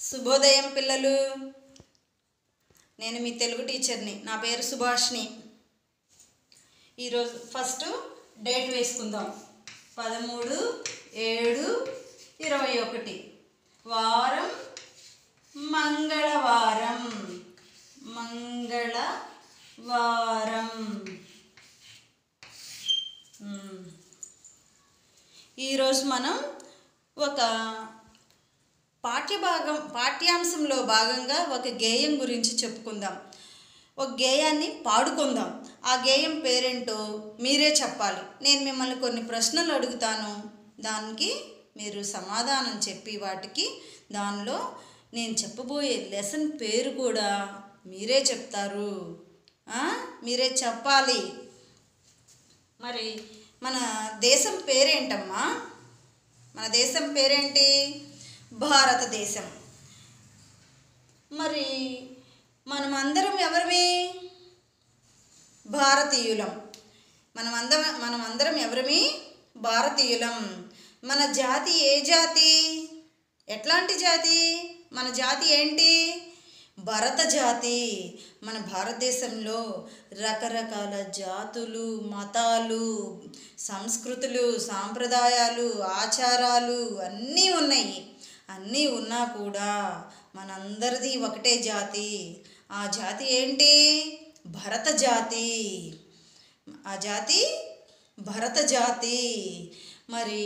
శుభోదయం పిల్లలు నేను మీ తెలుగు టీచర్ని నా పేరు సుభాష్ని ఈరోజు ఫస్ట్ డేట్ వేసుకుందాం పదమూడు ఏడు ఇరవై ఒకటి వారం మంగళవారం మంగళవారం మ్మ్. ఈరోజు మనం ఒక పాఠ్యభాగం పాఠ్యాంశంలో భాగంగా ఒక గేయం గురించి చెప్పుకుందాం ఒక గేయాన్ని పాడుకుందాం ఆ గేయం పేరేంటో మీరే చెప్పాలి నేను మిమ్మల్ని కొన్ని ప్రశ్నలు అడుగుతాను దానికి మీరు సమాధానం చెప్పి వాటికి దానిలో నేను చెప్పబోయే లెసన్ పేరు కూడా మీరే చెప్తారు ఆ? మీరే చెప్పాలి మరి మన దేశం పేరేంటమ్మా మన దేశం పేరేంటి భారతదేశం మరి మనమందరం ఎవరివి భారతీయులం మనమందరం మనమందరం ఎవరిమి భారతీయులం మన జాతి ఏ జాతి ఎట్లాంటి జాతి మన జాతి ఏంటి భరత జాతి మన భారతదేశంలో రకరకాల జాతులు మతాలు సంస్కృతులు సాంప్రదాయాలు ఆచారాలు అన్నీ ఉన్నాయి అన్నీ ఉన్నా కూడా మనందరిది ఒకటే జాతి ఆ జాతి ఏంటి భరత జాతి ఆ జాతి భరత జాతి మరి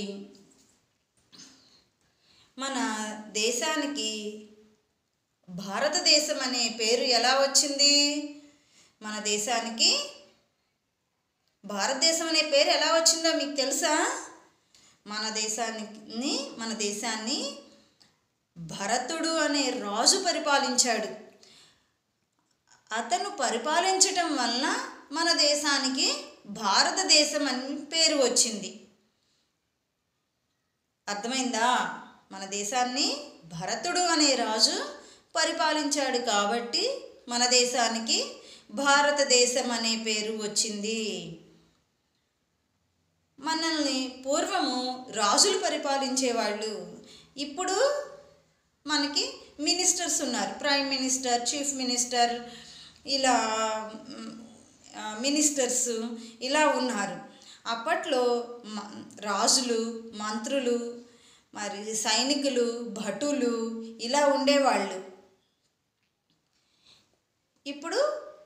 మన దేశానికి భారతదేశం అనే పేరు ఎలా వచ్చింది మన దేశానికి భారతదేశం అనే పేరు ఎలా వచ్చిందో మీకు తెలుసా మన దేశానికి మన దేశాన్ని భరతుడు అనే రాజు పరిపాలించాడు అతను పరిపాలించటం వలన మన దేశానికి భారతదేశం అని పేరు వచ్చింది అర్థమైందా మన దేశాన్ని భరతుడు అనే రాజు పరిపాలించాడు కాబట్టి మన దేశానికి భారతదేశం అనే పేరు వచ్చింది మనల్ని పూర్వము రాజులు పరిపాలించేవాళ్ళు ఇప్పుడు మనకి మినిస్టర్స్ ఉన్నారు ప్రైమ్ మినిస్టర్ చీఫ్ మినిస్టర్ ఇలా మ్, ఆ, మినిస్టర్స్ ఇలా ఉన్నారు అప్పట్లో మ- రాజులు మంత్రులు మరి సైనికులు భటులు ఇలా ఉండేవాళ్ళు ఇప్పుడు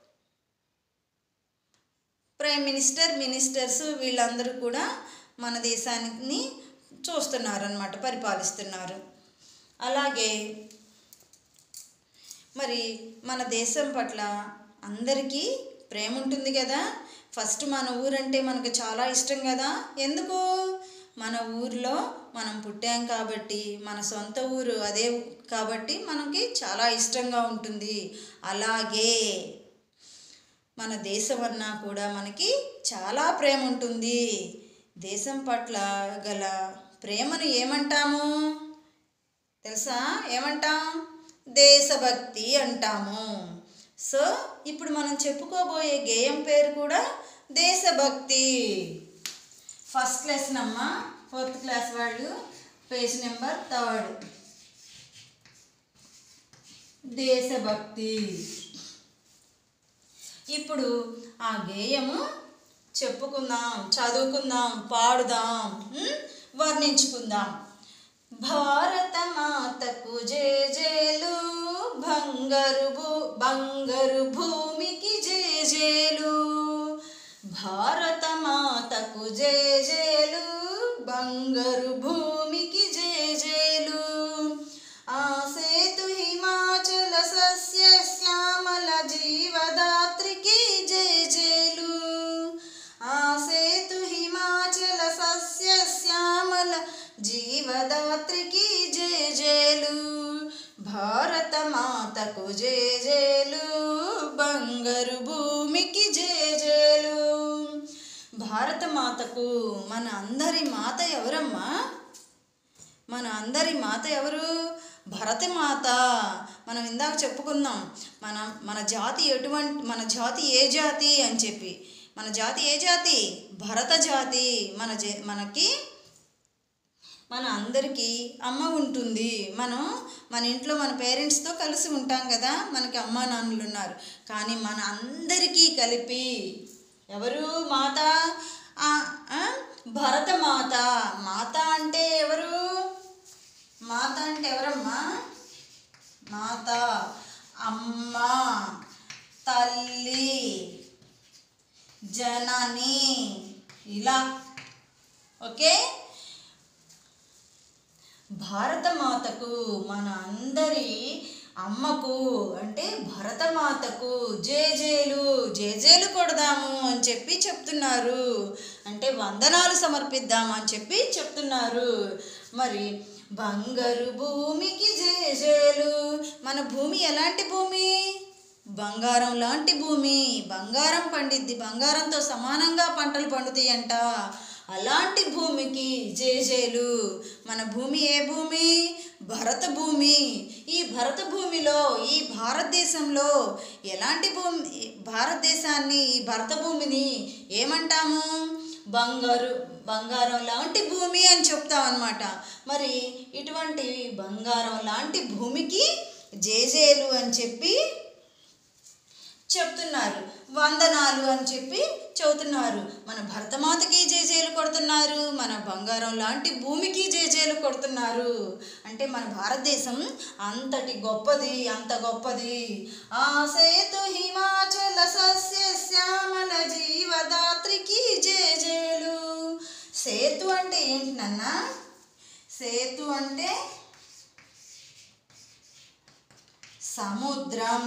ప్రైమ్ మినిస్టర్ మినిస్టర్స్ వీళ్ళందరూ కూడా మన దేశాన్ని చూస్తున్నారు అనమాట పరిపాలిస్తున్నారు అలాగే మరి మన దేశం పట్ల అందరికీ ప్రేమ ఉంటుంది కదా ఫస్ట్ మన ఊరంటే మనకు చాలా ఇష్టం కదా ఎందుకు మన ఊరిలో మనం పుట్టాం కాబట్టి మన సొంత ఊరు అదే కాబట్టి మనకి చాలా ఇష్టంగా ఉంటుంది అలాగే మన దేశం అన్నా కూడా మనకి చాలా ప్రేమ ఉంటుంది దేశం పట్ల గల ప్రేమను ఏమంటాము తెలుసా ఏమంటాం దేశభక్తి అంటాము సో ఇప్పుడు మనం చెప్పుకోబోయే గేయం పేరు కూడా దేశభక్తి ఫస్ట్ లెసన్ అమ్మ ఫోర్త్ క్లాస్ వాళ్ళు పేజ్ నెంబర్ థర్డ్ దేశభక్తి ఇప్పుడు ఆ గేయము చెప్పుకుందాం చదువుకుందాం పాడుదాం ఉమ్, వర్ణించుకుందాం భారత మాతకు జేజేలు బంగారు భూ బంగారు భూమికి జేజేలు భారత మాతకు జేజేలు బంగారు భూమికి జేజేలు ఆ సేతు హిమాచల సస్య శ్యామల జీవదాత్రికి జేజేలు ఆ సేతు హిమాచల సస్య శ్యామల జీవదాత్రికి జేజేలు భారత మాతకు జేజేలు బంగారు భూమికి జేజేలు భారత మాతకు మన అందరి మాత ఎవరమ్మా మన అందరి మాత ఎవరు భరత మాత మనం ఇందాక చెప్పుకుందాం మన మన జాతి ఎటువంటి మన జాతి ఏ జాతి అని చెప్పి మన జాతి ఏ జాతి భరత జాతి మన జే మనకి మన అందరికీ అమ్మ ఉంటుంది మనం మన ఇంట్లో మన పేరెంట్స్తో కలిసి ఉంటాం కదా మనకి అమ్మ నాన్నలు ఉన్నారు కానీ మన అందరికీ కలిపి ఎవరు మాత ఆ, ఆ, భరత మాత మాత అంటే ఎవరు మాత అంటే ఎవరమ్మా మాత అమ్మ తల్లి జనని ఇలా ఓకే భారతమాతకు మన అందరి అమ్మకు అంటే భరతమాతకు జేజేలు జేజేలు కొడదాము అని చెప్పి చెప్తున్నారు అంటే వందనాలు సమర్పిద్దాము అని చెప్పి చెప్తున్నారు మరి బంగారు భూమికి జేజేలు మన భూమి ఎలాంటి భూమి బంగారం లాంటి భూమి బంగారం పండిద్ది బంగారంతో సమానంగా పంటలు పండుతాయంట అలాంటి భూమికి జేజేలు మన భూమి ఏ భూమి భరత భూమి ఈ భరత భూమిలో ఈ భారతదేశంలో ఎలాంటి భూమి భారతదేశాన్ని ఈ భరత భూమిని ఏమంటాము బంగారు బంగారం లాంటి భూమి అని చెప్తాం అన్నమాట మరి ఇటువంటి బంగారం లాంటి భూమికి జేజేలు అని చెప్పి చెప్తున్నారు వందనాలు అని చెప్పి చెబుతున్నారు మన భరతమాతకి జేజేలు కొడుతున్నారు మన బంగారం లాంటి భూమికి జేజేలు కొడుతున్నారు అంటే మన భారతదేశం అంతటి గొప్పది అంత గొప్పది ఆ సేతు హిమాచల సస్య శ్యామల జీవదాత్రికి జేజేలు సేతు అంటే ఏంటి నాన్న సేతు అంటే సముద్రం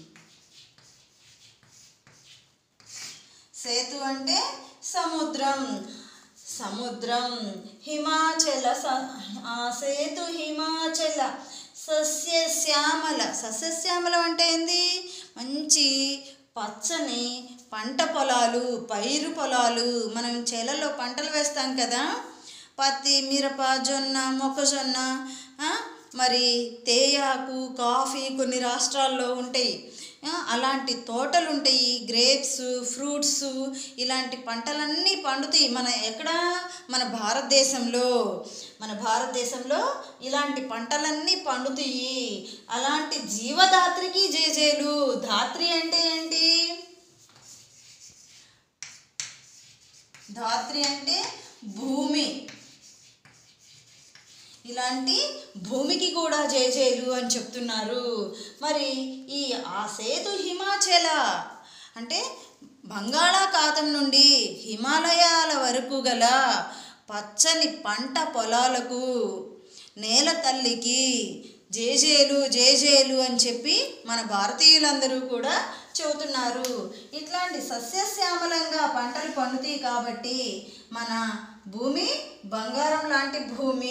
సేతు అంటే సముద్రం సముద్రం హిమాచల స- ఆ సేతు హిమాచల సస్యశ్యామల సస్యశ్యామలం అంటే ఏంది మంచి పచ్చని పంట పొలాలు పైరు పొలాలు మనం చేలలో పంటలు వేస్తాం కదా పత్తి మిరప జొన్న మొక్కజొన్న ఆ, మరి తేయాకు కాఫీ కొన్ని రాష్ట్రాల్లో ఉంటాయి ఆ, అలాంటి తోటలు ఉంటాయి గ్రేప్స్ ఫ్రూట్స్ ఇలాంటి పంటలన్నీ పండుతాయి మన ఎక్కడ మన భారతదేశంలో మన భారతదేశంలో ఇలాంటి పంటలన్నీ పండుతాయి అలాంటి జీవదాత్రికి జేజేలు ధాత్రి అంటే ఏంటి ధాత్రి అంటే భూమి ఇలాంటి భూమికి కూడా జయజేలు అని చెప్తున్నారు మరి ఈ ఆ సేతు హిమాచల అంటే బంగాళాఖాతం నుండి హిమాలయాల వరకు గల పచ్చని పంట పొలాలకు నేల తల్లికి జేజేలు జేజేలు అని చెప్పి మన భారతీయులందరూ కూడా చెబుతున్నారు ఇట్లాంటి సస్యశ్యామలంగా పంటలు పండుతాయి కాబట్టి మన భూమి బంగారం లాంటి భూమి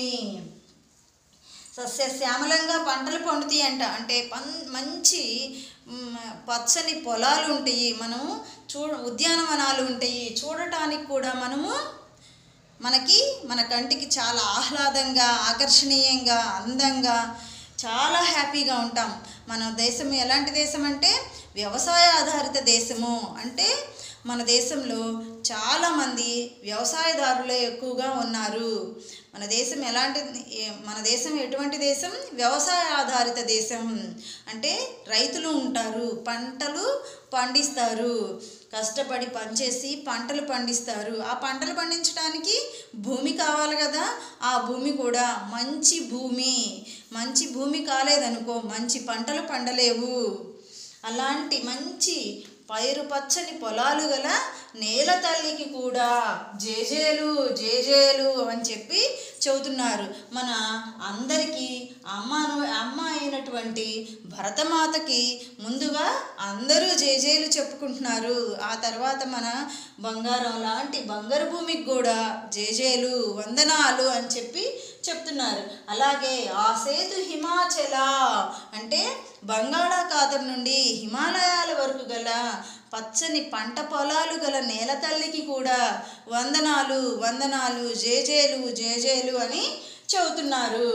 సస్యశ్యామలంగా పంటలు పండుతాయి అంట అంటే పన్ మంచి మ్, పచ్చని పొలాలు ఉంటాయి మనం చూ ఉద్యానవనాలు ఉంటాయి చూడటానికి కూడా మనము మనకి మన కంటికి చాలా ఆహ్లాదంగా ఆకర్షణీయంగా అందంగా చాలా హ్యాపీగా ఉంటాం మన దేశం ఎలాంటి దేశం అంటే వ్యవసాయ ఆధారిత దేశము అంటే మన దేశంలో చాలామంది వ్యవసాయదారులే ఎక్కువగా ఉన్నారు మన దేశం ఎలాంటి ఏ- మన దేశం ఎటువంటి దేశం వ్యవసాయ ఆధారిత దేశం అంటే రైతులు ఉంటారు పంటలు పండిస్తారు కష్టపడి పనిచేసి పంటలు పండిస్తారు ఆ పంటలు పండించడానికి భూమి కావాలి కదా ఆ భూమి కూడా మంచి భూమి మంచి భూమి కాలేదనుకో మంచి పంటలు పండలేవు అలాంటి మంచి పైరు పచ్చని పొలాలు గల నేల తల్లికి కూడా జేజేలు జేజేలు అని చెప్పి చెబుతున్నారు మన అందరికీ అమ్మను అమ్మ అయినటువంటి భరతమాతకి ముందుగా అందరూ జేజేలు చెప్పుకుంటున్నారు ఆ తర్వాత మన బంగారం లాంటి బంగారు భూమికి కూడా జేజేలు వందనాలు అని చెప్పి చెప్తున్నారు అలాగే ఆ సేతు హిమాచల అంటే బంగాళాఖాతం నుండి హిమాలయాల వరకు గల పచ్చని పంట పొలాలు గల నేల తల్లికి కూడా వందనాలు వందనాలు జేజేలు జేజేలు అని చెబుతున్నారు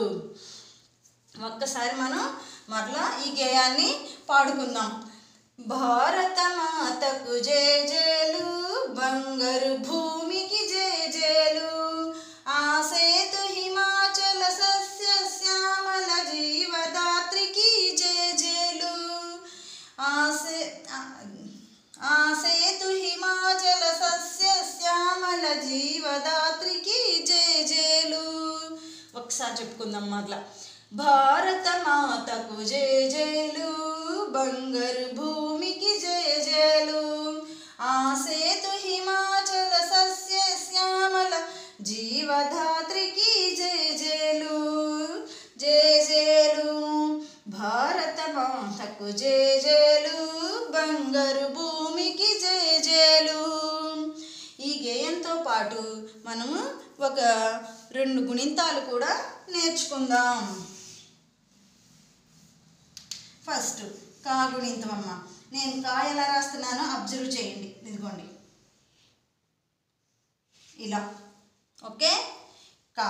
ఒక్కసారి మనం మరలా ఈ గేయాన్ని పాడుకుందాం భారత మాతకు జేజేలు బంగారు భూమికి జేజేలు ఆ సేతు హిమాచల ఒకసారి చెప్పుకుందాం మరలా భారత మాతకు జయ జయలు బంగారు భూమికి జయ జయలు ఆ సేతు హిమాచల సస్య శ్యామల జీవధాత్రికి జయ జయలు జయ జయలు భారత మాతకు జయ జయలు బంగారు భూమికి జయ జయలు ఈ గేయంతో పాటు మనము ఒక రెండు గుణింతాలు కూడా నేర్చుకుందాం ఫస్ట్ కా గుణింతం అమ్మ నేను కా ఎలా రాస్తున్నానో అబ్జర్వ్ చేయండి ఇదిగోండి ఇలా ఓకే కా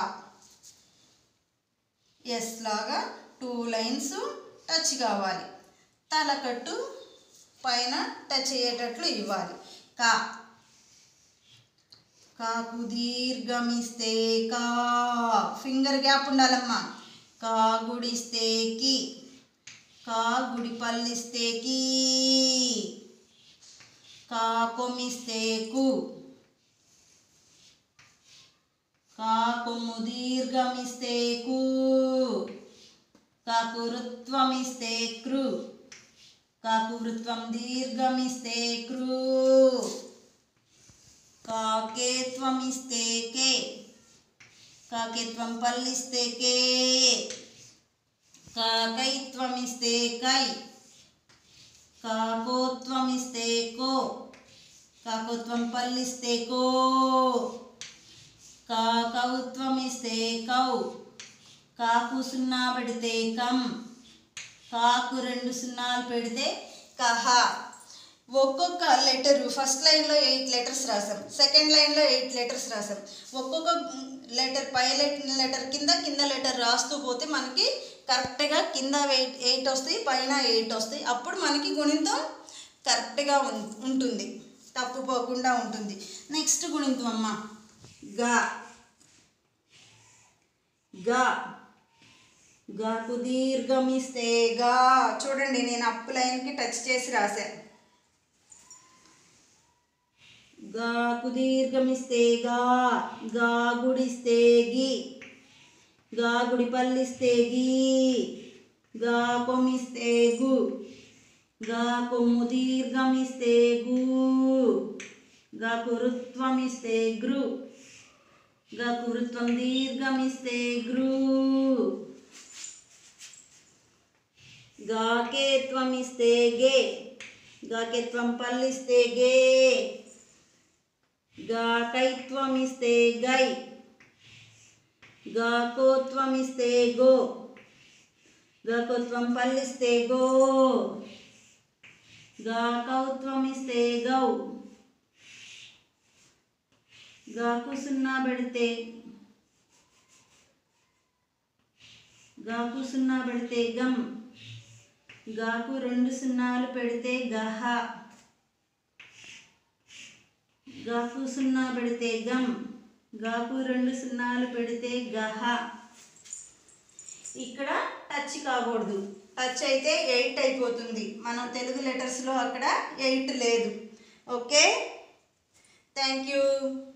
ఎస్ లాగా టూ లైన్స్ టచ్ కావాలి తలకట్టు పైన టచ్ అయ్యేటట్లు ఇవ్వాలి కా కాకు దీర్ఘమిస్తే కా ఫింగర్ గ్యాప్ ఉండాలమ్మా కా గుడిస్తే కి కా గుడి పల్లిస్తే కీ కా కొమ్మిస్తే కు కా కొమ్ము దీర్ఘమిస్తే కు కాకు రుత్వమిస్తే క్రు కాకు వృత్వం దీర్ఘమిస్తే క్రూ కాకేత్వమిస్తే కే కాకేత్వం పల్లిస్తే కే కాకైత్వమిస్తే కై కాకోత్వమిస్తే కో కాకోత్వం పల్లిస్తే కో కాకౌత్వమిస్తే కౌ కాకు సున్నా పెడితే కం కాకు రెండు సున్నాలు పెడితే కహ ఒక్కొక్క లెటర్ ఫస్ట్ లైన్లో ఎయిట్ లెటర్స్ రాసాం సెకండ్ లైన్లో ఎయిట్ లెటర్స్ రాసాం ఒక్కొక్క లెటర్ పై లెటర్ కింద కింద లెటర్ రాస్తూ పోతే మనకి కరెక్ట్గా కింద ఎయిట్ ఎయిట్ వస్తాయి పైన ఎయిట్ వస్తాయి అప్పుడు మనకి గుణింతం కరెక్ట్గా ఉం- ఉంటుంది తప్పుపోకుండా ఉంటుంది నెక్స్ట్ గుణింతం అమ్మ గా గా గాకు దీర్ఘమిస్తే గా చూడండి నేను అప్ లైన్కి టచ్ చేసి రాశాను గాకు దీర్ఘమిస్తే గా గా గుడిస్తే గి గా గుడి పల్లిస్తే గి గా కొమ్మిస్తే గు గా కొమ్ము దీర్ఘమిస్తే గు గా కురుత్వమిస్తే గృ గా కురుత్వం దీర్ఘమిస్తే గృ గాకేత్వమిస్తే గే గాకేత్వం పల్లిస్తే గే గాకైత్వమిస్తే గై గాకోత్వమిస్తే గో గాకోత్వం పల్లిస్తే గో గాకౌత్వమిస్తే గౌ గాకు సున్నా పెడితే గాకు సున్నా పెడితే గమ్ గాకు రెండు సున్నాలు పెడితే గహ గాకు సున్నా పెడితే గమ్ గాకు రెండు సున్నాలు పెడితే గహ ఇక్కడ టచ్ కాకూడదు టచ్ అయితే ఎయిట్ అయిపోతుంది మనం తెలుగు లెటర్స్లో అక్కడ ఎయిట్ లేదు ఓకే థ్యాంక్ యూ